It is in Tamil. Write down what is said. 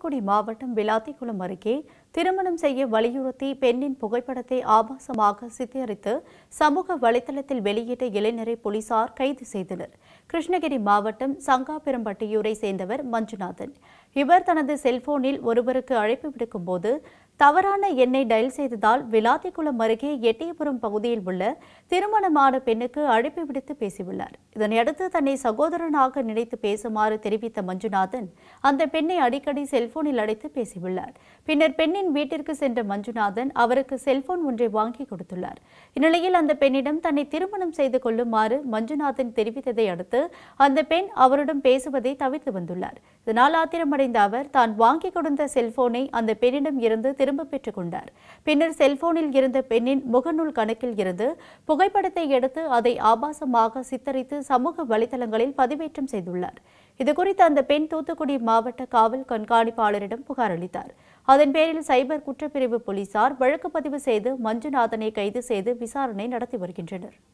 தூத்துக்குடி மாவட்டம் விளாத்திக்குளம் அருகே திருமணம் செய்ய வலியுறுத்தி பெண்ணின் புகைப்படத்தை ஆபாசமாக சித்தரித்து சமூக வலைதளத்தில் வெளியிட்ட இளைஞரை போலீசார் கைது செய்தனர் கிருஷ்ணகிரி மாவட்டம் சங்காபெரும்பட்டியூரை சேர்ந்தவர் மஞ்சுநாதன் இவர் தனது செல்போனில் ஒருவருக்கு அழைப்பு விடுக்கும் போது தவறான எண்ணை டயல் செய்ததால் விளாத்திக்குளம் அருகே எட்டயபுரம் பகுதியில் உள்ள திருமணமான பெண்ணுக்கு அழைப்பு விடுத்து பேசியுள்ளார் இதனையடுத்து தன்னை சகோதரனாக நினைத்து பேசுமாறு தெரிவித்த மஞ்சுநாதன் அந்த பெண்ணை அடிக்கடி செல்போனில் அழைத்து பேசியுள்ளார் பின்னர் பெண்ணின் வீட்டிற்கு சென்ற மஞ்சுநாதன் அவருக்கு செல்போன் ஒன்றை வாங்கி கொடுத்துள்ளார் இந்நிலையில் அந்த பெண்ணிடம் தன்னை திருமணம் செய்து கொள்ளுமாறு மஞ்சுநாதன் தெரிவித்ததை அடுத்து அந்த பெண் அவரிடம் பேசுவதை தவிர்த்து வந்துள்ளார் இதனால் ஆத்திரமடைந்த அவர் தான் வாங்கி கொடுத்த செல்போனை அந்த பெண்ணிடம் இருந்து திரும்ப பெற்றுக் கொண்டார் பின்னர் செல்போனில் இருந்த பெண்ணின் முகநூல் கணக்கில் இருந்து புகைப்படத்தை எடுத்து அதை ஆபாசமாக சித்தரித்து சமூக வலைதளங்களில் பதிவேற்றம் செய்துள்ளார் இதுகுறித்து அந்த பெண் தூத்துக்குடி மாவட்ட காவல் கண்காணிப்பாளரிடம் புகார் அளித்தார் அதன் பேரில் சைபர் குற்றப்பிரிவு போலீசார் வழக்கு பதிவு செய்து மஞ்சுநாதனை கைது செய்து விசாரணை நடத்தி வருகின்றனர்